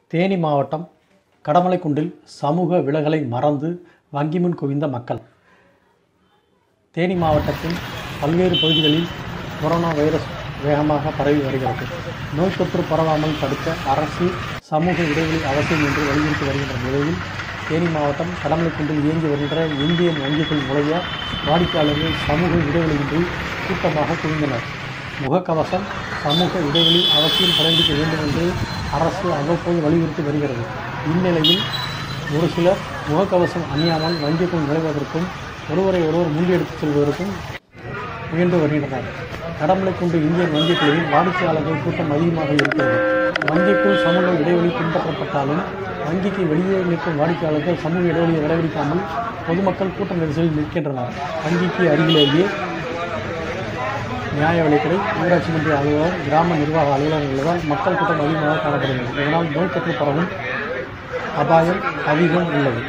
தேனி மாவட்டம் கடமலைக்குண்டில் சமூக விலகலை மறந்து வங்கி முன் குவிந்த மக்கள் தேனி மாவட்டத்தின் பல்வேறு பகுதிகளில் கொரோனா வைரஸ் வேகமாக பரவி வருகிறது நோய் தொற்று பரவாமல் தடுக்க அரசு சமூக இடைவெளி அவசியம் என்று வலியுறுத்தி வருகின்ற நிலையில் தேனி மாவட்டம் கடமலைக்குண்டில் இயங்கி வருகின்ற இந்தியன் வங்கிக்குள் நுழைய வாடிக்கையாளர்கள் சமூக இடைவெளியின்றி கூட்டமாக குவிந்தனர் முகக்கவசம் சமூக இடைவெளி அவசியம் கடைபிடிக்க வேண்டும் என்று அரசு அவ்வப்போது வலியுறுத்தி வருகிறது இந்நிலையில் ஒரு சிலர் முகக்கவசம் அணியாமல் வங்கிக்குள் நுழைவதற்கும் ஒருவரை ஒருவர் முண்டியெடுத்துச் செல்வதற்கும் முயன்று வருகின்றனர் கடமலைக்குண்டு இந்தியன் வங்கி குழுவில் வாடிக்கையாளர்கள் கூட்டம் அதிகமாக இருக்கிறது வங்கிக்குள் சமூக இடைவெளி பின்பற்றப்பட்டாலும் வங்கிக்கு வெளியே நிற்கும் வாடிக்கையாளர்கள் சமூக இடைவெளியை கடைபிடிக்காமல் பொதுமக்கள் கூட்ட நெரிசலில் நிற்கின்றனர் வங்கிக்கு அருகிலேயே நியாய விலைக்கடை ஊராட்சி மன்ற அலுவலர் கிராம நிர்வாக அலுவலகம் உள்ளதால் மக்கள் கூட்டம் அதிகமாக காணப்படுகிறது இதனால் நோய் தொற்று பரவும் அபாயம் அதிகம் உள்ளது